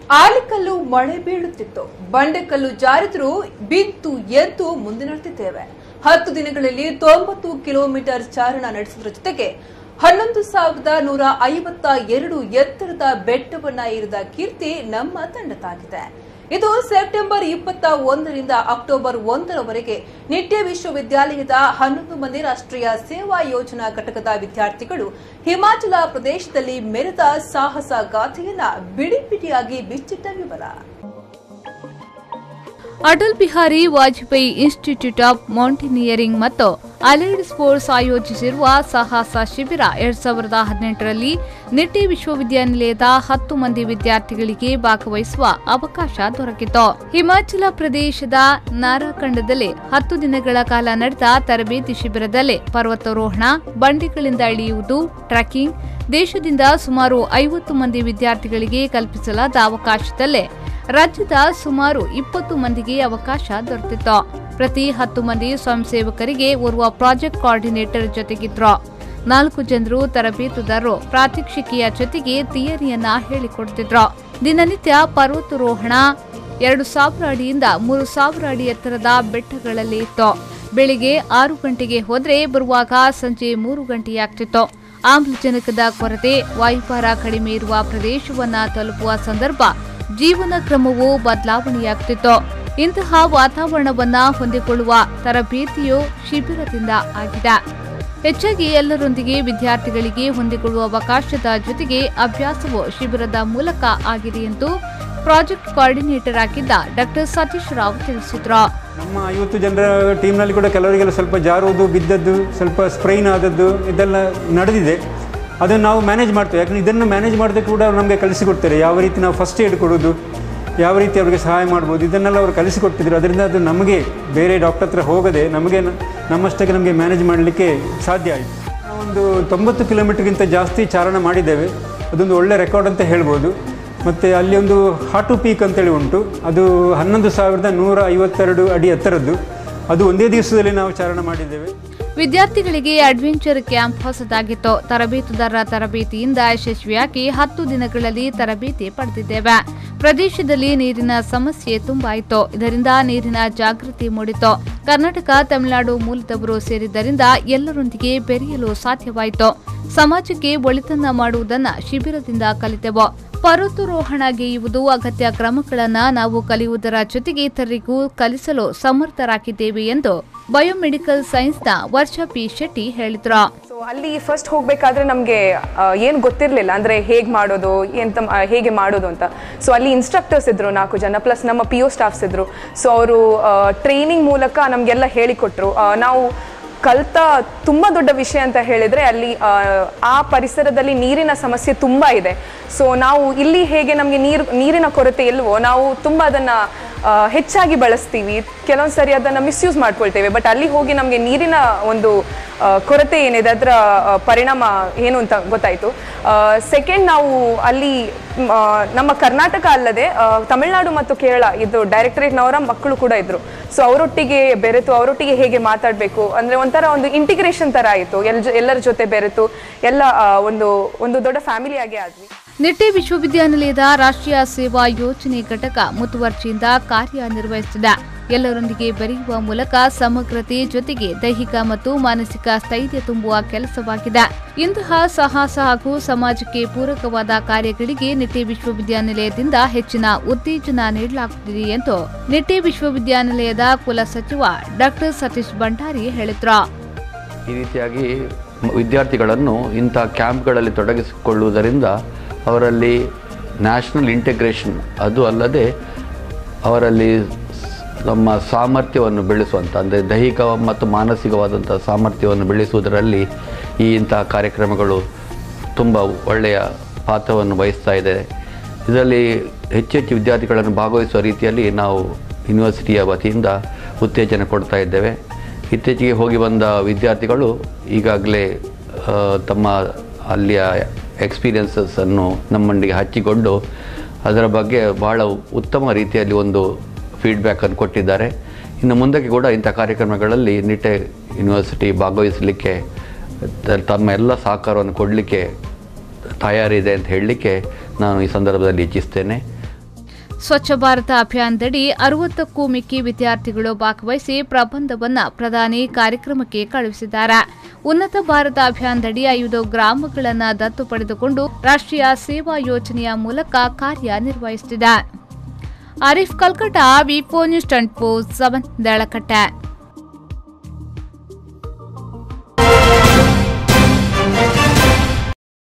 ಆಲಿಕಲ್ಲು ಮಳೆ ಬೀಳುತ್ತಿತ್ತು ಬಂಡೆಕಲ್ಲು ಜಾರಿದ್ರೂ ಬಿದ್ದು ಎದ್ದು ಮುಂದೆ ನಡೆದಿದ್ದೇವೆ ಹತ್ತು ದಿನಗಳಲ್ಲಿ ತೊಂಬತ್ತು ಕಿಲೋಮೀಟರ್ ಚಾರಣ ನಡೆಸುವುದರ ಜೊತೆಗೆ ಹನ್ನೊಂದು ಸಾವಿರದ ನೂರ ಐವತ್ತ ಎರಡು ಎತ್ತರದ ಬೆಟ್ಟವನ್ನ ಏರಿದ ಕೀರ್ತಿ ನಮ್ಮ ತಂಡದಾಗಿದೆ ಇದು ಸೆಪ್ಟೆಂಬರ್ ಇಪ್ಪತ್ತ ಒಂದರಿಂದ ಅಕ್ಟೋಬರ್ ಒಂದರವರೆಗೆ ನಿಟ್ಯ ವಿಶ್ವವಿದ್ಯಾಲಯದ ಹನ್ನೊಂದು ಮಂದಿ ರಾಷ್ಟ್ರೀಯ ಸೇವಾ ಯೋಜನಾ ಘಟಕದ ವಿದ್ಯಾರ್ಥಿಗಳು ಹಿಮಾಚಲ ಪ್ರದೇಶದಲ್ಲಿ ಮೆರೆದ ಸಾಹಸ ಗಾಥೆಯನ್ನ ಬಿಡಿ ಬಿಡಿಯಾಗಿ ಬಿಚ್ಚಿಟ್ಟ ವಿವರ Atal Bihari Vajpayee institute of mountaineering ಮತ್ತು ಅಲೈಡ್ ಸ್ಪೋರ್ಟ್ಸ್ ಆಯೋಜಿಸಿರುವ ಸಾಹಸ ಶಿಬಿರ ಎರಡ್ ಸಾವಿರದ ಹದಿನೆಂಟರಲ್ಲಿ ನಿಟ್ಟಿ ವಿಶ್ವವಿದ್ಯಾನಿಲಯದ ಹತ್ತು ಮಂದಿ ವಿದ್ಯಾರ್ಥಿಗಳಿಗೆ ಭಾಗವಹಿಸುವ ಅವಕಾಶ ದೊರಕಿತು ಹಿಮಾಚಲ ಪ್ರದೇಶದ ನಾರಾಖಂಡದಲ್ಲಿ ಹತ್ತು ದಿನಗಳ ಕಾಲ ನಡೆದ ತರಬೇತಿ ಶಿಬಿರದಲ್ಲಿ ಪರ್ವತಾರೋಹಣ ಬಂಡೆಗಳಿಂದ ಇಳಿಯುವುದು ಟ್ರೆಕ್ಕಿಂಗ್ ದೇಶದಿಂದ ಸುಮಾರು ಐವತ್ತು ಮಂದಿ ವಿದ್ಯಾರ್ಥಿಗಳಿಗೆ ಕಲ್ಪಿಸಲಾದ ಅವಕಾಶದಲ್ಲೇ ರಾಜ್ಯದ ಸುಮಾರು ಇಪ್ಪತ್ತು ಮಂದಿಗೆ ಅವಕಾಶ ದೊರೆತಿತ್ತು ಪ್ರತಿ ಹತ್ತು ಮಂದಿ ಸ್ವಯಂ ಸೇವಕರಿಗೆ ಓರ್ವ ಪ್ರಾಜೆಕ್ಟ್ ಕೋಆರ್ಡಿನೇಟರ್ ಜೊತೆಗಿದ್ರು ನಾಲ್ಕು ಜನರು ತರಬೇತುದಾರರು ಪ್ರಾತ್ಯಕ್ಷಿಕೆಯ ಜೊತೆಗೆ ಥಿಯರಿಯನ್ನ ಹೇಳಿಕೊಡ್ತಿದ್ರು ದಿನನಿತ್ಯ ಪರ್ವತಾರೋಹಣ ಎರಡು ಸಾವಿರ ಅಡಿಯಿಂದ ಮೂರು ಸಾವಿರ ಅಡಿ ಎತ್ತರದ ಬೆಟ್ಟಗಳಲ್ಲಿ ಇತ್ತು ಬೆಳಿಗ್ಗೆ ಆರು ಗಂಟೆಗೆ ಹೋದ್ರೆ ಬರುವಾಗ ಸಂಜೆ ಮೂರು ಗಂಟೆಯಾಗ್ತಿತ್ತು ಆಮ್ಲಜನಕದ ಕೊರತೆ ವಾಯುಭಾರ ಕಡಿಮೆ ಇರುವ ಪ್ರದೇಶವನ್ನ ತಲುಪುವ ಸಂದರ್ಭ ಜೀವನ ಕ್ರಮವು ಬದಲಾವಣೆಯಾಗ್ತಿತ್ತು ಇಂತಹ ವಾತಾವರಣವನ್ನ ಹೊಂದಿಕೊಳ್ಳುವ ತರಬೇತಿಯು ಶಿಬಿರದಿಂದ ಆಗಿದೆ ಹೆಚ್ಚಾಗಿ ಎಲ್ಲರೊಂದಿಗೆ ವಿದ್ಯಾರ್ಥಿಗಳಿಗೆ ಹೊಂದಿಕೊಳ್ಳುವ ಅವಕಾಶದ ಜೊತೆಗೆ ಅಭ್ಯಾಸವು ಶಿಬಿರದ ಮೂಲಕ ಆಗಿದೆ ಎಂದು ಪ್ರಾಜೆಕ್ಟ್ ಕೋಆರ್ಡಿನೇಟರ್ ಆಗಿದ್ದ ಡಾಕ್ಟರ್ ಸತೀಶ್ ರಾವ್ ತಿಳಿಸಿದ್ರು ನಮ್ಮ ಐವತ್ತು ಜನರ ಟೀಮ್ನಲ್ಲಿ ಕೂಡ ಕೆಲವರಿಗೆಲ್ಲ ಸ್ವಲ್ಪ ಜಾರುವುದು ಬಿದ್ದದ್ದು ಸ್ವಲ್ಪ ಸ್ಪ್ರೈನ್ ಆದದ್ದು ಇದೆಲ್ಲ ನಡೆದಿದೆ ಅದನ್ನು ನಾವು ಮ್ಯಾನೇಜ್ ಮಾಡ್ತೇವೆ ಯಾಕಂದರೆ ಇದನ್ನು ಮ್ಯಾನೇಜ್ ಮಾಡೋದಕ್ಕೆ ಕೂಡ ಅವ್ರು ನಮಗೆ ಕಲಿಸಿಕೊಡ್ತಾರೆ ಯಾವ ರೀತಿ ನಾವು ಫಸ್ಟ್ ಏಡ್ ಕೊಡೋದು ಯಾವ ರೀತಿ ಅವರಿಗೆ ಸಹಾಯ ಮಾಡ್ಬೋದು ಇದನ್ನೆಲ್ಲ ಅವರು ಕಲಿಸಿಕೊಟ್ಟಿದ್ರು ಅದರಿಂದ ಅದು ನಮಗೆ ಬೇರೆ ಡಾಕ್ಟರ್ ಹತ್ರ ಹೋಗದೆ ನಮಗೆ ನ- ನಮ್ಮಷ್ಟಕ್ಕೆ ನಮಗೆ ಮ್ಯಾನೇಜ್ ಮಾಡಲಿಕ್ಕೆ ಸಾಧ್ಯ ಆಯಿತು ಒಂದು ತೊಂಬತ್ತು ಕಿಲೋಮೀಟರ್ಗಿಂತ ಜಾಸ್ತಿ ಚಾರಣ ಮಾಡಿದ್ದೇವೆ ಅದೊಂದು ಒಳ್ಳೆ ರೆಕಾರ್ಡ್ ಅಂತ ಹೇಳ್ಬೋದು ಮತ್ತು ಅಲ್ಲಿ ಒಂದು ಹಾಟು ಪೀಕ್ ಅಂತೇಳಿ ಉಂಟು ಅದು ಹನ್ನೊಂದು ಸಾವಿರದ ನೂರ ಐವತ್ತೆರಡು ಅಡಿ ಎತ್ತರದ್ದು ಅದು ಒಂದೇ ದಿವಸದಲ್ಲಿ ನಾವು ಚಾರಣ ಮಾಡಿದ್ದೇವೆ ವಿದ್ಯಾರ್ಥಿಗಳಿಗೆ ಅಡ್ವೆಂಚರ್ ಕ್ಯಾಂಪ್ ಹೊಸದಾಗಿತ್ತು ತರಬೇತುದಾರರ ತರಬೇತಿಯಿಂದ ಯಶಸ್ವಿಯಾಗಿ ಹತ್ತು ದಿನಗಳಲ್ಲಿ ತರಬೇತಿ ಪಡೆದಿದ್ದೇವೆ ಪ್ರದೇಶದಲ್ಲಿ ನೀರಿನ ಸಮಸ್ಯೆ ತುಂಬಾ ಇತ್ತು ಇದರಿಂದ ನೀರಿನ ಜಾಗೃತಿ ಮೂಡಿತು ಕರ್ನಾಟಕ ತಮಿಳುನಾಡು ಮೂಲದವರು ಸೇರಿದ್ದರಿಂದ ಎಲ್ಲರೊಂದಿಗೆ ಬೆರೆಯಲು ಸಾಧ್ಯವಾಯಿತು ಸಮಾಜಕ್ಕೆ ಒಳಿತನ್ನ ಮಾಡುವುದನ್ನ ಶಿಬಿರದಿಂದ ಕಲಿತೆವು ಪರ್ವತಾರೋಹಣಗೆಯುವುದು ಅಗತ್ಯ ಕ್ರಮಗಳನ್ನ ನಾವು ಕಲಿಯುವುದರ ಜೊತೆಗೆ ಇತರರಿಗೂ ಕಲಿಸಲು ಸಮರ್ಥರಾಗಿದ್ದೇವೆ ಎಂದು ಬಯೋಮೆಡಿಕಲ್ ಸೈನ್ಸ್ನ ವರ್ಷ ಪಿ ಶೆಟ್ಟಿ ಹೇಳಿದ್ರು ಸೊ ಅಲ್ಲಿ ಫಸ್ಟ್ ಹೋಗಬೇಕಾದ್ರೆ ನಮಗೆ ಏನು ಗೊತ್ತಿರಲಿಲ್ಲ ಅಂದರೆ ಹೇಗೆ ಮಾಡೋದು ಎಂತ ಮಾ- ಹೇಗೆ ಮಾಡೋದು ಅಂತ ಸೊ ಅಲ್ಲಿ ಇನ್ಸ್ಟ್ರಕ್ಟರ್ಸ್ ಇದ್ರು ನಾಲ್ಕು ಜನ ಪ್ಲಸ್ ನಮ್ಮ ಪಿ ಒ ಸ್ಟಾಫ್ಸ್ ಇದ್ರು ಸೊ ಅವರು ಟ್ರೈನಿಂಗ್ ಮೂಲಕ ನಮಗೆಲ್ಲ ಹೇಳಿಕೊಟ್ರು ಆ, ನಾವು ಕಲ್ತ ತುಂಬ ದೊಡ್ಡ ವಿಷಯ ಅಂತ ಹೇಳಿದರೆ ಅಲ್ಲಿ ಆ, ಆ ಪರಿಸರದಲ್ಲಿ ನೀರಿನ ಸಮಸ್ಯೆ ತುಂಬ ಇದೆ ಸೊ ನಾವು ಇಲ್ಲಿ ಹೇಗೆ ನಮಗೆ ನೀರು ನೀರಿನ ಕೊರತೆ ಇಲ್ವೋ ನಾವು ತುಂಬ ಅದನ್ನು ಹೆಚ್ಚಾಗಿ ಬಳಸ್ತೀವಿ ಕೆಲವೊಂದು ಸರಿ ಅದನ್ನು ಮಿಸ್ಯೂಸ್ ಮಾಡ್ಕೊಳ್ತೇವೆ ಬಟ್ ಅಲ್ಲಿ ಹೋಗಿ ನಮಗೆ ನೀರಿನ ಒಂದು ಆ, ಕೊರತೆ ಏನಿದೆ ಅದರ ಆ, ಪರಿಣಾಮ ಏನು ಅಂತ ಗೊತ್ತಾಯಿತು ಸೆಕೆಂಡ್ ನಾವು ಅಲ್ಲಿ ಮ್, ಆ, ನಮ್ಮ ಕರ್ನಾಟಕ ಅಲ್ಲದೆ ಆ, ತಮಿಳುನಾಡು ಮತ್ತು ಕೇರಳ ಇದು ಡೈರೆಕ್ಟರೇಟ್ನವರ ಮಕ್ಕಳು ಕೂಡ ಇದ್ರು ಸೊ ಅವರೊಟ್ಟಿಗೆ ಬೆರೆತು ಅವರೊಟ್ಟಿಗೆ ಹೇಗೆ ಮಾತಾಡಬೇಕು ಅಂದರೆ ಒಂಥರ ಒಂದು ಇಂಟಿಗ್ರೇಷನ್ ಥರ ಆಯಿತು ಎಲ್ ಎಲ್ಲರ ಜೊತೆ ಬೆರೆತು ಎಲ್ಲ ಆ, ಒಂದು ಒಂದು ದೊಡ್ಡ ಫ್ಯಾಮಿಲಿಯಾಗೆ ಆದ್ವಿ ನಿಟ್ಟೆ ವಿಶ್ವವಿದ್ಯಾನಿಲಯದ ರಾಷ್ಟ್ರೀಯ ಸೇವಾ ಯೋಜನೆ ಘಟಕ ಮುತುವರ್ಜಿಯಿಂದ ಕಾರ್ಯನಿರ್ವಹಿಸುತ್ತಿದೆ ಎಲ್ಲರೊಂದಿಗೆ ಬೆರೆಯುವ ಮೂಲಕ ಸಮಗ್ರತೆ ಜೊತೆಗೆ ದೈಹಿಕ ಮತ್ತು ಮಾನಸಿಕ ಸ್ಥೈರ್ಯ ತುಂಬುವ ಕೆಲಸವಾಗಿದೆ ಇಂತಹ ಸಾಹಸ ಹಾಗೂ ಸಮಾಜಕ್ಕೆ ಪೂರಕವಾದ ಕಾರ್ಯಗಳಿಗೆ ನಿಟ್ಟೆ ವಿಶ್ವವಿದ್ಯಾನಿಲಯದಿಂದ ಹೆಚ್ಚಿನ ಉತ್ತೇಜನ ನೀಡಲಾಗುತ್ತಿದೆ ಎಂದು ನಿಟ್ಟೆ ವಿಶ್ವವಿದ್ಯಾನಿಲಯದ ಕುಲಸಚಿವ ಡಾಕ್ಟರ್ ಸತೀಶ್ ಭಂಡಾರಿ ಹೇಳಿದ್ರು ಈ ರೀತಿಯಾಗಿ ಮ- ವಿದ್ಯಾರ್ಥಿಗಳನ್ನು ಇಂಥ ಕ್ಯಾಂಪ್ಗಳಲ್ಲಿ ತೊಡಗಿಸಿಕೊಳ್ಳುವುದರಿಂದ ಅವರಲ್ಲಿ ನ್ಯಾಷನಲ್ ಇಂಟಿಗ್ರೇಷನ್ ಅದು ಅಲ್ಲದೆ ಅವರಲ್ಲಿ ಸ್- ನಮ್ಮ ಸಾಮರ್ಥ್ಯವನ್ನು ಬೆಳೆಸುವಂಥ ಅಂದರೆ ದೈಹಿಕ ಮತ್ತು ಮಾನಸಿಕವಾದಂಥ ಸಾಮರ್ಥ್ಯವನ್ನು ಬೆಳೆಸುವುದರಲ್ಲಿ ಈ ಇಂತಹ ಕಾರ್ಯಕ್ರಮಗಳು ತುಂಬ ಒಳ್ಳೆಯ ಪಾತ್ರವನ್ನು ವಹಿಸ್ತಾ ಇದೆ ಇದರಲ್ಲಿ ಹೆಚ್ಚು ಹೆಚ್ಚು ವಿದ್ಯಾರ್ಥಿಗಳನ್ನು ಭಾಗವಹಿಸುವ ರೀತಿಯಲ್ಲಿ ನಾವು ಯೂನಿವರ್ಸಿಟಿಯ ವತಿಯಿಂದ ಉತ್ತೇಜನ ಕೊಡ್ತಾ ಇದ್ದೇವೆ ಇತ್ತೀಚೆಗೆ ಹೋಗಿ ಬಂದ ವಿದ್ಯಾರ್ಥಿಗಳು ಈಗಾಗಲೇ ಆ, ತಮ್ಮ ಅಲ್ಲಿಯ ಎಕ್ಸ್ಪೀರಿಯನ್ಸಸ್ಸನ್ನು ನಮ್ಮೊಂದಿಗೆ ಹಂಚಿಕೊಂಡು ಅದರ ಬಗ್ಗೆ ಬಹಳ ಉತ್ತಮ ರೀತಿಯಲ್ಲಿ ಒಂದು ಫೀಡ್ಬ್ಯಾಕನ್ನು ಕೊಟ್ಟಿದ್ದಾರೆ ಇನ್ನು ಮುಂದಕ್ಕೆ ಕೂಡ ಇಂಥ ಕಾರ್ಯಕ್ರಮಗಳಲ್ಲಿ ನಿಟ್ಟೆ ಯೂನಿವರ್ಸಿಟಿ ಭಾಗವಹಿಸಲಿಕ್ಕೆ ತ- ತಮ್ಮ ಎಲ್ಲ ಸಹಕಾರವನ್ನು ಕೊಡಲಿಕ್ಕೆ ತಯಾರಿದೆ ಅಂತ ಹೇಳಲಿಕ್ಕೆ ನಾನು ಈ ಸಂದರ್ಭದಲ್ಲಿ ಇಚ್ಛಿಸ್ತೇನೆ ಸ್ವಚ್ಛ ಭಾರತ ಅಭಿಯಾನದಡಿ ಅರವತ್ತಕ್ಕೂ ಮಿಕ್ಕಿ ವಿದ್ಯಾರ್ಥಿಗಳು ಭಾಗವಹಿಸಿ ಪ್ರಬಂಧವನ್ನ ಪ್ರಧಾನಿ ಕಾರ್ಯಕ್ರಮಕ್ಕೆ ಕಳುಹಿಸಿದ್ದಾರೆ ಉನ್ನತ ಭಾರತ ಅಭಿಯಾನದಡಿ ಐದು ಗ್ರಾಮಗಳನ್ನು ದತ್ತು ಪಡೆದುಕೊಂಡು ರಾಷ್ಟ್ರೀಯ ಸೇವಾ ಯೋಜನೆಯ ಮೂಲಕ ಕಾರ್ಯನಿರ್ವಹಿಸುತ್ತಿದೆ ಆರಿಫ್ ಕಲ್ಕಟ ವಿಪೋ ನ್ಯೂಸ್ ಟ್ವೆಂಟಿ ಫೋರ್ ಸೆವೆನ್ ದಳಕಟ್ಟೆ